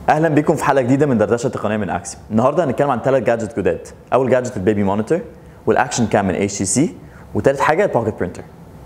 اهلا بيكم في حلقه جديده من دردشه تقنيه من اكسيم النهارده هنتكلم عن ثلاث جادجت جداد اول جادجت البيبي مونيتور والاكشن كام من اتش تي سي وثالث حاجه البوكيت برينتر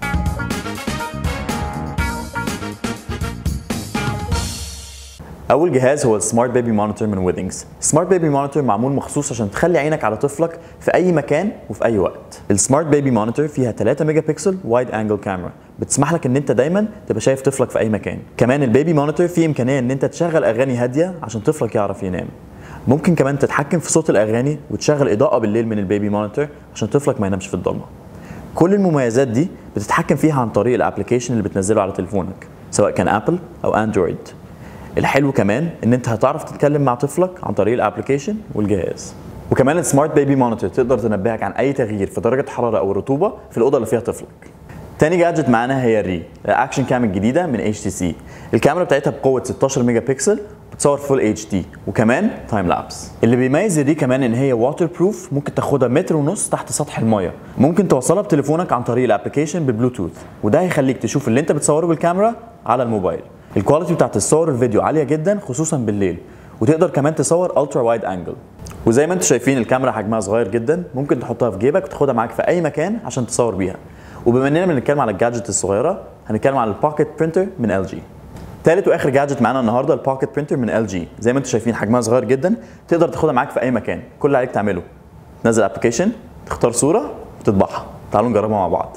اول جهاز هو السمارت بيبي مونيتور من ويدنجز سمارت بيبي مونيتور معمول مخصوص عشان تخلي عينك على طفلك في اي مكان وفي اي وقت السمارت بيبي مونيتور فيها 3 ميجا بكسل وايد انجل كاميرا بتسمح لك ان انت دايما تبقى شايف طفلك في اي مكان كمان البيبي مونيتور فيه امكانيه ان انت تشغل اغاني هاديه عشان طفلك يعرف ينام ممكن كمان تتحكم في صوت الاغاني وتشغل اضاءه بالليل من البيبي مونيتور عشان طفلك ما ينامش في الضلمه كل المميزات دي بتتحكم فيها عن طريق الابلكيشن اللي بتنزله على تليفونك سواء كان ابل او اندرويد الحلو كمان ان انت هتعرف تتكلم مع طفلك عن طريق الابلكيشن والجهاز وكمان السمارت بيبي مونيتور تقدر تنبهك عن اي تغيير في درجه الحراره او الرطوبه في الاوضه اللي فيها طفلك تاني جادجت معانا هي الري الاكشن كام الجديده من اتش تي سي الكاميرا بتاعتها بقوه 16 ميجا بكسل بتصور فول اتش دي وكمان تايم لابس اللي بيميز الري كمان ان هي واتر بروف ممكن تاخدها متر ونص تحت سطح الميه ممكن توصلها بتليفونك عن طريق الابلكيشن ببلوتوث وده هيخليك تشوف اللي انت بتصوره بالكاميرا على الموبايل الكواليتي بتاعت الصور والفيديو عاليه جدا خصوصا بالليل وتقدر كمان تصور الترا وايد انجل وزي ما انتم شايفين الكاميرا حجمها صغير جدا ممكن تحطها في جيبك وتاخدها معاك في اي مكان عشان تصور بيها وبما اننا بنتكلم على الجادجت الصغيره هنتكلم على البوكيت برينتر من ال جي ثالث واخر جادجت معانا النهارده البوكيت برينتر من ال جي زي ما انتم شايفين حجمها صغير جدا تقدر تاخدها معاك في اي مكان كل اللي عليك تعمله تنزل ابلكيشن تختار صوره وتطبعها تعالوا نجربها مع بعض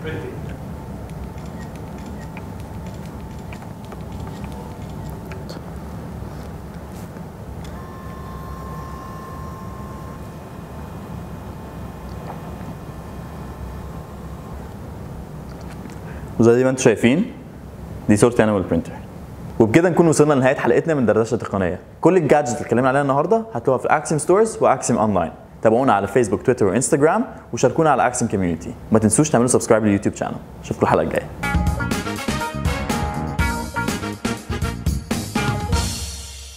وزي ما انتم شايفين دي صورتي انا والبرينتر وبكده نكون وصلنا لنهايه حلقتنا من دردشه تقنيه كل الجادجت اللي اتكلمنا عليها النهارده هتلاقوها في اكسيم ستورز واكسيم اونلاين تابعونا على فيسبوك تويتر وانستجرام وشاركونا على اكسيم كوميونتي ما تنسوش تعملوا سبسكرايب لليوتيوب شانل اشوفكم الحلقه الجايه